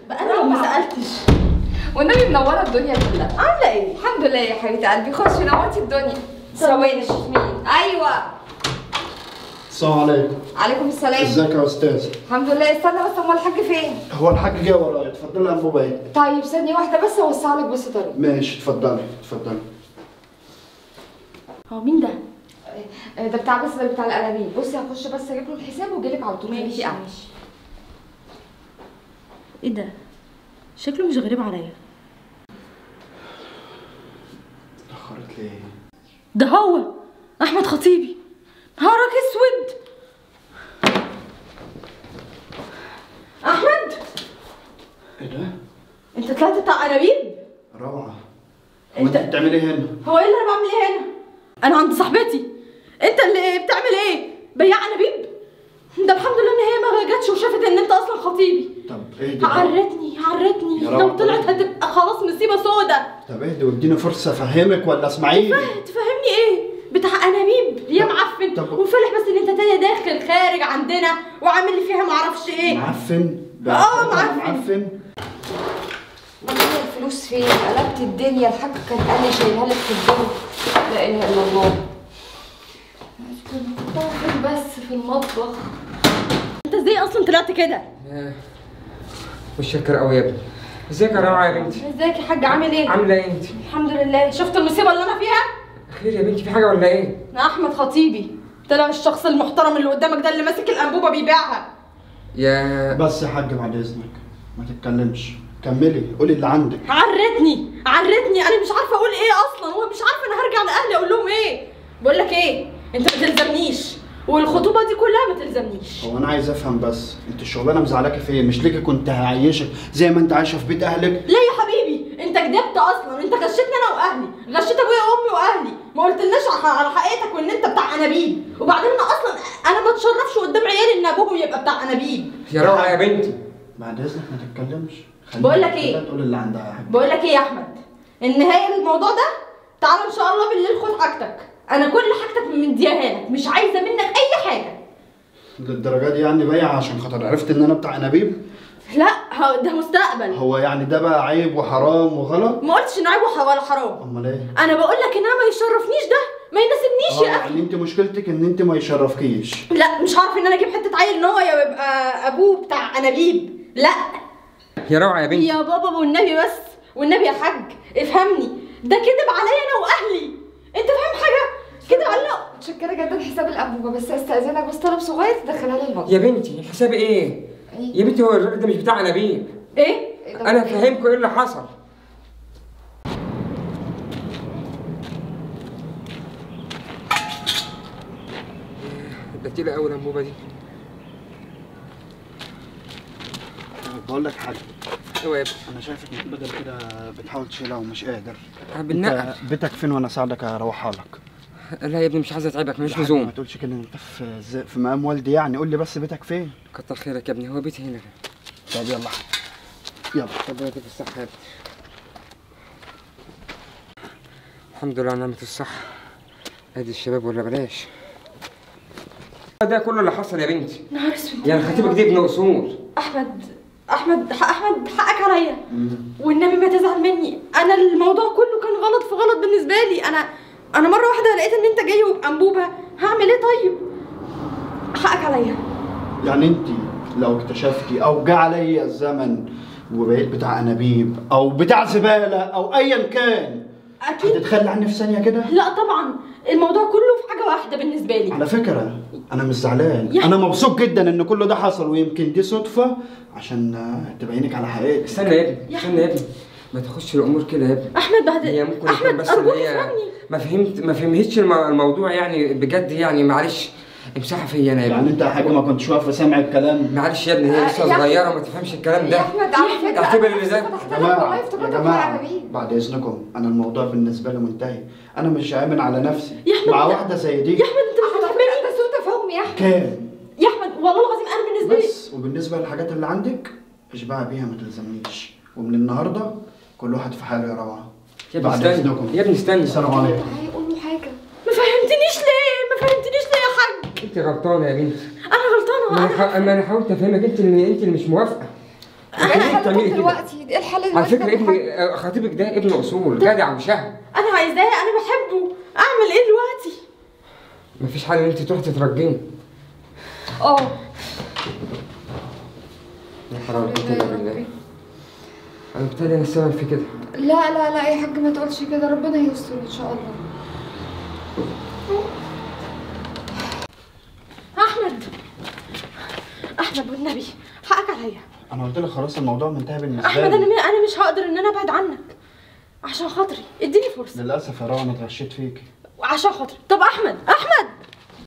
بقى انا لو ما سالتش والنبي منوره الدنيا كلها عامله ايه الحمد لله يا حبيبه قلبي خشي نورتي الدنيا ثواني شوف مين ايوه السلام عليكم عليكم السلام ازيك يا استاذ الحمد لله استنى بس امال الحاج فين هو الحاج جه ورايا اتفضلي يا انبوبه ايه طيب ثانيه واحده بس اوسع لك بس طريق ماشي اتفضلي اتفضلي هو مين ده آه، ده بتاع بس ده بتاع الانابيب بصي هخش بس اجيب له الحساب واجي لك على طول ماشي قاعدة. ماشي ايه ده شكله مش غريب عليا اتاخرت ليه ده هو احمد خطيبي نهارك اسود احمد ايه ده انت طلعت بتاع انابيب روعه هو انت- انت بتعملي ايه هنا هو ايه اللي انا بعمل ايه هنا انا عند صاحبتي انت اللي بتعمل ايه بياع انابيب ده الحمد لله ان هي ما جاتش وشافت ان انت اصلا خطيبي طب اهدي عرتني عرتني يا لو رب. طلعت هتبقى خلاص مصيبه سودا طب اهدي واديني فرصه افهمك ولا اسمعيني تفهمني ايه بتاع انابيب يا معفن طب- وفرح بس ان انت تاني داخل خارج عندنا وعامل لي فيها معرفش ايه معفن بقى آه، أنت معفن. معفن طب هي الفلوس فين قلبت الدنيا الحاج كان قال لي شايلها لك في الدنيا لا اله الا الله كنت فين بس في المطبخ انت ازاي اصلا طلعت كده متشكر قوي يا ابني ازيك يا روعه يا بنتي ازيك يا حاج عامل ايه عامله ايه انت الحمد لله شفت المصيبه اللي انا فيها خير يا بنتي في حاجه ولا ايه انا احمد خطيبي طلع الشخص المحترم اللي قدامك ده اللي ماسك الانبوبه بيبيعها يا بس يا حاج بعد اذنك ما تتكلمش كملي قولي اللي عندك عرتني عرتني انا مش عارفه اقول ايه اصلا ومش عارفه انا هرجع لاهلي اقول لهم ايه بقول لك ايه انت ما تلزمنيش والخطوبه دي كلها ما تلزمنيش هو انا عايز افهم بس انت الشغلانه مزعلاكي في ايه مش ليكي كنت هعيشك زي ما انت عايشه في بيت اهلك ليه يا حبيبي انت كدبت اصلا انت غشيتني انا واهلي غشيت ابويا وامي واهلي ما قلتلناش على على حقيقتك وان انت بتاع انابيب وبعدين انا اصلا انا ما اتشرفش قدام عيالي ان ابوهم يبقى بتاع انابيب يا روعه يا بنتي بعد اذنك ما تتكلمش بقول لك إيه؟ تقول اللي عندها يا حاج بقول لك ايه يا احمد النهايه الموضوع ده تعالى ان شاء الله بالليل خد حاجتك انا كل حاجتك مديها لك مش عايزه منك اي حاجه للدرجه دي يعني بايع عشان خاطر عرفت ان انا بتاع انابيب لا هو- ده مستقبل هو يعني ده بقى عيب وحرام وغلط ما قلتش انه عيب وح- ولا حرام امال ايه انا بقول لك ان انا ما يشرفنيش ده ما يناسبنيش اه يا اخي يعني انت مشكلتك ان انت ما يشرفكيش لا مش عارف ان انا اجيب حته عيل ان هو يبقى ابوه بتاع انابيب لا يا روعه يا بنتي يا بابا والنبي بس والنبي يا حاج افهمني ده كذب عليا انا واهلي انت فاهم حاجه كذب علينا متشكره جدا حساب الانبوبه بس استاذنك بس طلب صغير تدخلها لي المطبخ يا بنتي الحساب ايه يا بنتي هو الراجل ده مش بتاع انابيب ايه انا فاهمكم ايه اللي حصل ده تقيلة قوي الانبوبه دي بقول لك حاجه ايوه يا ابني انا شايفك بدل كده بتحاول تشيلها ومش قادر بالنقل انت بيتك فين وانا اساعدك اروحها لك لا يا ابني مش عايز اتعبك مش يا حاج ما لزوم تقولش كده انت في ز- في مقام والدي يعني قول لي بس بيتك فين كتر خيرك يا ابني هو بيتي هنا طب يلا يلا ربنا يديك الصحة يا ابني الحمد لله على نعمة الصحة ادي الشباب ولا بلاش ده كله اللي حصل يا بنتي نهار اسود يعني خطيبك دي ابن اصول احمد احمد ح- احمد حقك عليا والنبي ما تزعل مني انا الموضوع كله كان غلط في غلط بالنسبه لي انا انا مره واحده لقيت ان انت جاي وبانبوبه هعمل ايه طيب حقك عليا يعني انت لو اكتشفتي او جه عليا الزمن وبقيت بتاع انابيب او بتاع زباله او ايا كان اكيد هتتخلى عني في ثانيه كده لا طبعا الموضوع كله في حاجه واحده بالنسبه لي على فكره انا مش زعلان يا- انا مبسوط جدا ان كل ده حصل ويمكن دي صدفه عشان آه، تبينك على حقيقتك استنى يا ابني يا استنى يا ابني ما تاخش الامور كده يا ابني احمد بعد هي ممكن يكون احمد بس ان ارجوك هي افهمني ما فهمت ما فهمتش المو- الموضوع يعني بجد يعني معلش امسحها فيا انا يا يعني ابني انت يا حاجه ما كنتش واقفه سامع الكلام معلش يا ابني هي لسه يا أحمد. صغيره ما تفهمش الكلام يا ده احمد على فكره اعتبر أنا اللي زي- فتحت يا لك والله جماعه يا افتكرتك بتاع جماعه انابيب بعد اذنكم انا الموضوع بالنسبه لي منتهي انا مش عامل على نفسي يا أحمد مع ده- واحده زي دي يا احمد انت مش احمد بتحبني ده سوء تفاهم يا احمد كام يا احمد والله العظيم انا بالنسبه لي بس وبالنسبه للحاجات اللي عندك اشبعها بيها ما تلزمنيش ومن النهارده كل واحد في حاله يا روعه يا ابني بعد استنى اذنكم يا ابني استنى السلام عليكم هيقول له حاجه ما فهمتنيش ليه ما فهمتنيش ليه يا حاج انت غلطانه يا بنتي انا غلطانه ما انا انا ح- ما انا حاولت افهمك انت اللي انت اللي مش موافقه ايه الحل بتعملي كده؟ دلوقتي ايه الحل على دلوقتي فكره يا عم الحاج؟ ابني آه، خطيبك ده ابن اصول جدع وشهم انا عايزاه انا بحبه اعمل ايه دلوقتي مفيش حل ان انت تروحي تترجمي اه يا حرام كده بالله انا بتهيألي انا السبب في كده لا لا لا يا حاج ما تقولش كده ربنا يستر ان شاء الله احمد احمد والنبي حقك عليا انا قلت لك خلاص الموضوع منتهي بالنسبه احمد انا لي م- انا مش هقدر ان انا ابعد عنك عشان خاطري اديني فرصه للاسف يا روعه انا اتغشيت فيك عشان خاطري طب احمد احمد